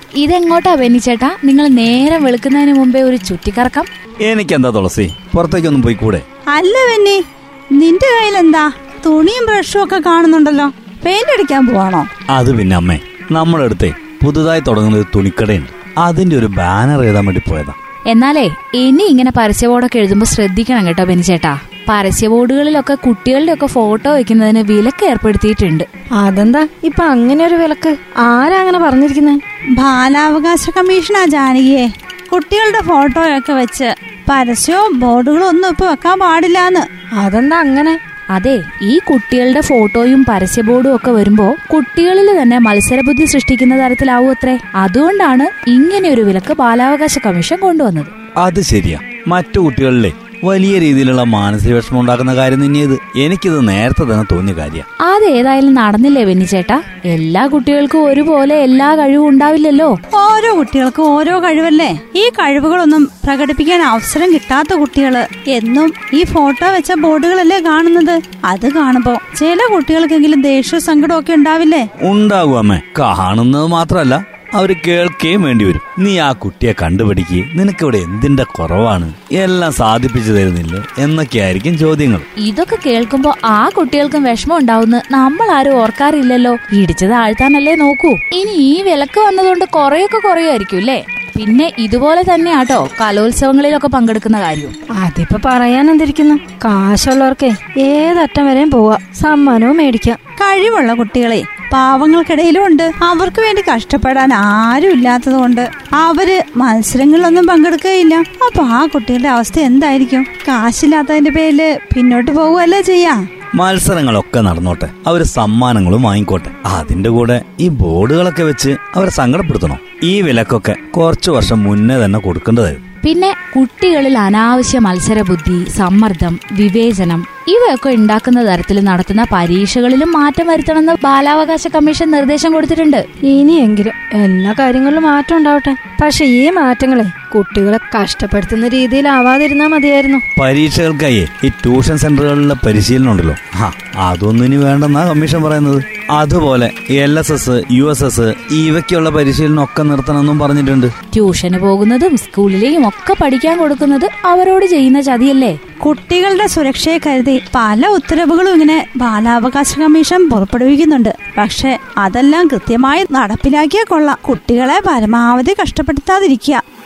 ഇതെങ്ങോട്ടാ ബെന്നിച്ചേട്ടാ നിങ്ങൾ നേരം വെളുക്കുന്നതിന് മുമ്പേ ഒരു ചുറ്റിക്കറക്കം എനിക്കെന്താ തുളസി പുറത്തേക്കൊന്നും പോയി കൂടെ അല്ല വെന്നി നിന്റെ കയ്യിലെന്താ തുണിയും ബ്രഷും ഒക്കെ കാണുന്നുണ്ടല്ലോ പെയിന്റ് അടിക്കാൻ പോവാണോ അത് പിന്നെ അമ്മേ നമ്മുടെ അടുത്തേ പുതുതായി തുടങ്ങുന്ന ഒരു തുണിക്കടയുണ്ട് അതിന്റെ ഒരു ബാനർ എഴുതാൻ വേണ്ടി പോയതാ എന്നാലേ ഇനി ഇങ്ങനെ പരസ്യബോർഡൊക്കെ എഴുതുമ്പോൾ ശ്രദ്ധിക്കണം കേട്ടോ ബെന്നിച്ചേട്ടാ പരസ്യബോർഡുകളിലൊക്കെ കുട്ടികളുടെ ഒക്കെ ഫോട്ടോ വെക്കുന്നതിന് വിലക്ക് ഏർപ്പെടുത്തിയിട്ടുണ്ട് അതെന്താ ഇപ്പൊ അങ്ങനെ ഒരു വിലക്ക് ആരാ അങ്ങനെ പറഞ്ഞിരിക്കുന്നത് ബാലാവകാശ കമ്മീഷനാ ജാനകിയെ കുട്ടികളുടെ ഫോട്ടോയൊക്കെ വെച്ച് പരസ്യവും ബോർഡുകളും ഒന്നും ഇപ്പൊ വെക്കാൻ പാടില്ലാന്ന് അതെന്താ അങ്ങനെ അതെ ഈ കുട്ടികളുടെ ഫോട്ടോയും പരസ്യബോർഡും ഒക്കെ വരുമ്പോ കുട്ടികളിൽ തന്നെ മത്സരബുദ്ധി സൃഷ്ടിക്കുന്ന തരത്തിലാവും അത്രേ അതുകൊണ്ടാണ് ഇങ്ങനെ ഒരു വിലക്ക് ബാലാവകാശ കമ്മീഷൻ കൊണ്ടുവന്നത് അത് ശരിയാ മറ്റു കുട്ടികളിലെ വലിയ രീതിയിലുള്ള മാനസിക വിഷമം ഉണ്ടാക്കുന്ന കാര്യം തന്നെയത് എനിക്കിത് നേരത്തെ തന്നെ തോന്നിയ കാര്യ അത് ഏതായാലും നടന്നില്ലേ ബെന്നിച്ചേട്ടാ എല്ലാ കുട്ടികൾക്കും ഒരുപോലെ എല്ലാ കഴിവും ഉണ്ടാവില്ലല്ലോ ഓരോ കുട്ടികൾക്കും ഓരോ കഴിവല്ലേ ഈ കഴിവുകളൊന്നും പ്രകടിപ്പിക്കാൻ അവസരം കിട്ടാത്ത കുട്ടികള് എന്നും ഈ ഫോട്ടോ വെച്ച ബോർഡുകളല്ലേ കാണുന്നത് അത് കാണുമ്പോ ചില കുട്ടികൾക്കെങ്കിലും ദേഷ്യ സങ്കടമൊക്കെ ഉണ്ടാവില്ലേ ഉണ്ടാകും അമ്മേ കാണുന്നത് മാത്രമല്ല അവര് കേൾക്കുകയും വേണ്ടി വരും നീ ആ കുട്ടിയെ കണ്ടുപിടിക്കുക നിനക്കിവിടെ എന്തിന്റെ കുറവാണ് എല്ലാം സാധിപ്പിച്ചു തരുന്നില്ലേ എന്നൊക്കെയായിരിക്കും ചോദ്യങ്ങൾ ഇതൊക്കെ കേൾക്കുമ്പോ ആ കുട്ടികൾക്കും വിഷമം ഉണ്ടാവുന്ന നമ്മൾ ആരും ഓർക്കാറില്ലല്ലോ ഇടിച്ചത് ആഴ്ത്താനല്ലേ നോക്കൂ ഇനി ഈ വിലക്ക് വന്നതുകൊണ്ട് കുറെയൊക്കെ കുറയുമായിരിക്കും അല്ലേ പിന്നെ ഇതുപോലെ തന്നെയാട്ടോ കലോത്സവങ്ങളിലൊക്കെ പങ്കെടുക്കുന്ന കാര്യവും അതിപ്പോ പറയാൻ എന്തിരിക്കുന്നു കാശുള്ളവർക്കേ ഏതറ്റം വരെയും പോവാ സമ്മാനവും മേടിക്കാം കഴിവുള്ള കുട്ടികളെ പാവങ്ങൾക്കിടയിലും ഉണ്ട് അവർക്ക് വേണ്ടി കഷ്ടപ്പെടാൻ ആരും ഇല്ലാത്തത് കൊണ്ട് അവര് മത്സരങ്ങളിലൊന്നും പങ്കെടുക്കുകയില്ല അപ്പൊ ആ കുട്ടികളുടെ അവസ്ഥ എന്തായിരിക്കും കാശില്ലാത്തതിന്റെ പേരില് പിന്നോട്ട് പോവുകയല്ലേ ചെയ്യാ മത്സരങ്ങളൊക്കെ നടന്നോട്ടെ അവര് സമ്മാനങ്ങളും വാങ്ങിക്കോട്ടെ അതിന്റെ കൂടെ ഈ ബോർഡുകളൊക്കെ വെച്ച് അവരെ സങ്കടപ്പെടുത്തണോ ഈ വിലക്കൊക്കെ കുറച്ചു വർഷം മുന്നേ തന്നെ കൊടുക്കേണ്ടതായിരുന്നു പിന്നെ കുട്ടികളിൽ അനാവശ്യ മത്സരബുദ്ധി സമ്മർദ്ദം വിവേചനം ഇവയൊക്കെ ഉണ്ടാക്കുന്ന തരത്തിൽ നടത്തുന്ന പരീക്ഷകളിലും മാറ്റം വരുത്തണമെന്ന് ബാലാവകാശ കമ്മീഷൻ നിർദ്ദേശം കൊടുത്തിട്ടുണ്ട് ഇനിയെങ്കിലും എല്ലാ കാര്യങ്ങളിലും മാറ്റം ഉണ്ടാവട്ടെ പക്ഷെ ഈ മാറ്റങ്ങളെ കുട്ടികളെ കഷ്ടപ്പെടുത്തുന്ന രീതിയിലാവാതിരുന്നാ മതിയായിരുന്നു പരീക്ഷകൾക്കായി ഈ ട്യൂഷൻ സെന്ററുകളിലെ പരിശീലനം ഉണ്ടല്ലോ ആ അതൊന്നും ഇനി വേണ്ടെന്നാ കമ്മീഷൻ പറയുന്നത് അതുപോലെ L S S U S S ഇവയ്ക്കുള്ള പരിശീലനം ഒക്കെ നിർത്തണമെന്നും പറഞ്ഞിട്ടുണ്ട് ട്യൂഷന് പോകുന്നതും സ്കൂളിലെയും ഒക്കെ പഠിക്കാൻ കൊടുക്കുന്നത് അവരോട് ചെയ്യുന്ന ചതിയല്ലേ കുട്ടികളുടെ സുരക്ഷയെ കരുതി പല ഉത്തരവുകളും ഇങ്ങനെ ബാലാവകാശ കമ്മീഷൻ പുറപ്പെടുവിക്കുന്നുണ്ട് പക്ഷെ അതെല്ലാം കൃത്യമായി നടപ്പിലാക്കിയാൽ കൊള്ളാം കുട്ടികളെ പരമാവധി കഷ്ടപ്പെടുത്താതിരിക്കുക